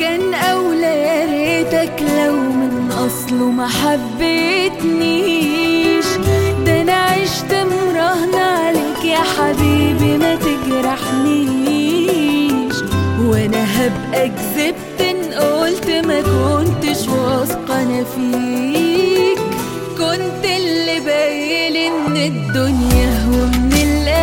كان أولى يا ريتك لو من أصله ما حبيتنيش ده أنا عشت مراهنة عليك يا حبيبي ما تجرحنيش وأنا هبقى كذبت إن قلت ما كنتش واثقة أنا فيك كنت اللي باين إن الدنيا هو من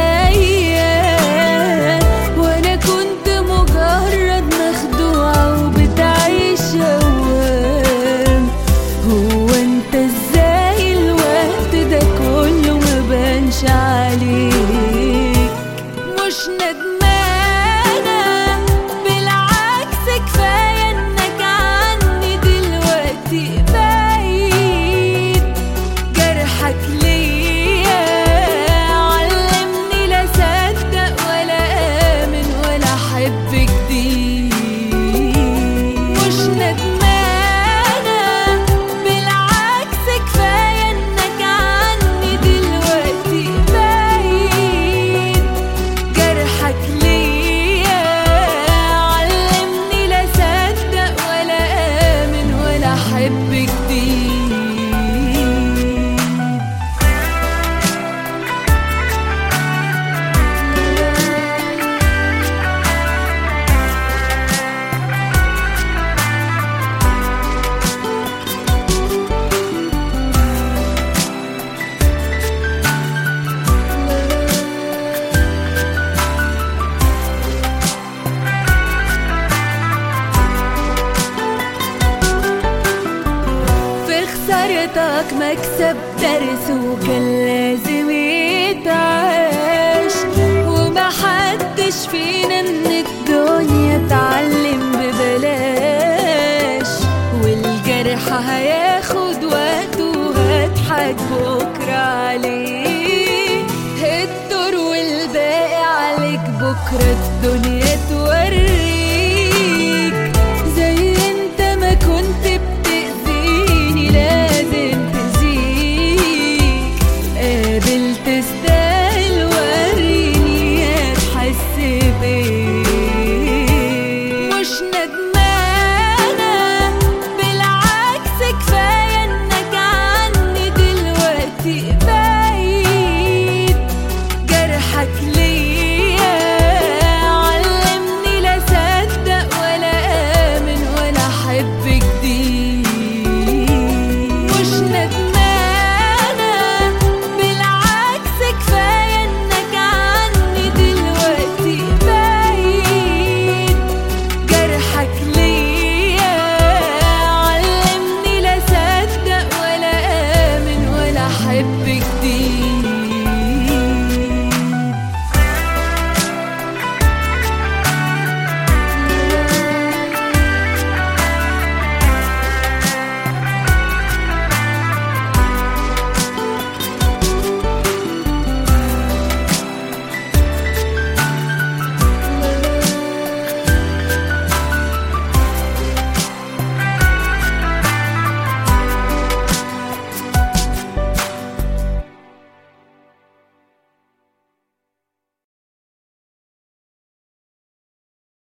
الأيام وأنا كنت مجرد مخدوعة وبتعيش أوام هو أنت إزاي الوقت ده كله ما بانش عليك مش ندمانة بالعكس كفاية إنك عني دلوقتي بعيد جرحك ليا علمني لا صدق ولا آمن ولا أحب جديد مش ندمانة بالعكس كفاية إنك عني دلوقتي بعيد جرحك ليا علمني لا صدق ولا آمن ولا أحب جديد في خسارتك مكسب درس وكان لازم يتعاش ومحدش فينا من الدنيا اتعلم ببلاش والجرح هياخد وقته وهضحك بكرة عليه الدور والباقي عليك بكرة الدنيا توريك زي انت ما كنت بتأذيني لازم تزيك قابل تستاهل وريني هتحس بيه